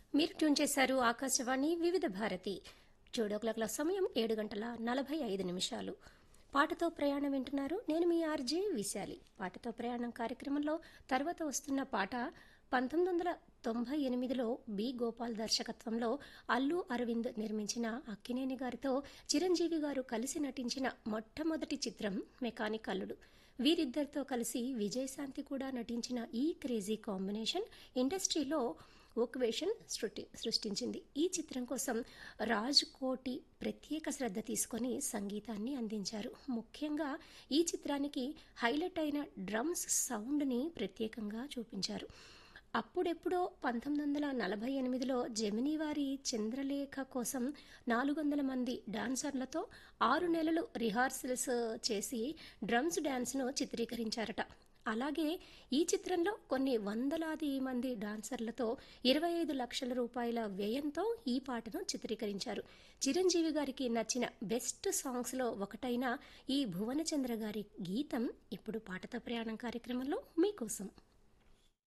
మీరు ట్యూన్ చేశారు ఆకాశవాణి వివిధ భారతి జోడో క్లాక్ల సమయం ఏడు గంటల నలభై ఐదు నిమిషాలు పాటతో ప్రయాణం వింటున్నారు నేను మీ ఆర్జే విశాలి పాటతో ప్రయాణం కార్యక్రమంలో తర్వాత వస్తున్న పాట పంతొమ్మిది వందల తొంభై ఎనిమిదిలో బి గోపాల్ దర్శకత్వంలో అల్లు అరవింద్ నిర్మించిన అక్కినేని గారితో చిరంజీవి గారు కలిసి నటించిన మొట్టమొదటి చిత్రం మెకానిక్ అల్లుడు వీరిద్దరితో కలిసి విజయశాంతి కూడా నటించిన ఈ క్రేజీ కాంబినేషన్ ఇండస్ట్రీలో ఓక్వేషన్ సృష్టి సృష్టించింది ఈ చిత్రం కోసం రాజ్ కోటి ప్రత్యేక శ్రద్ధ తీసుకొని సంగీతాన్ని అందించారు ముఖ్యంగా ఈ చిత్రానికి హైలైట్ అయిన డ్రమ్స్ సౌండ్ని ప్రత్యేకంగా చూపించారు అప్పుడెప్పుడో పంతొమ్మిది వందల నలభై ఎనిమిదిలో జమినీ వారి చంద్రలేఖ కోసం నాలుగు వందల మంది డాన్సర్లతో ఆరు నెలలు రిహార్సల్స్ చేసి డ్రమ్స్ డ్యాన్స్ను చిత్రీకరించారట అలాగే ఈ చిత్రంలో కొన్ని వందలాది మంది డాన్సర్లతో ఇరవై ఐదు లక్షల రూపాయల వ్యయంతో ఈ పాటను చిత్రీకరించారు చిరంజీవి గారికి నచ్చిన బెస్ట్ సాంగ్స్లో ఒకటైన ఈ భువనచంద్ర గారి గీతం ఇప్పుడు పాటతో ప్రయాణం కార్యక్రమంలో మీకోసం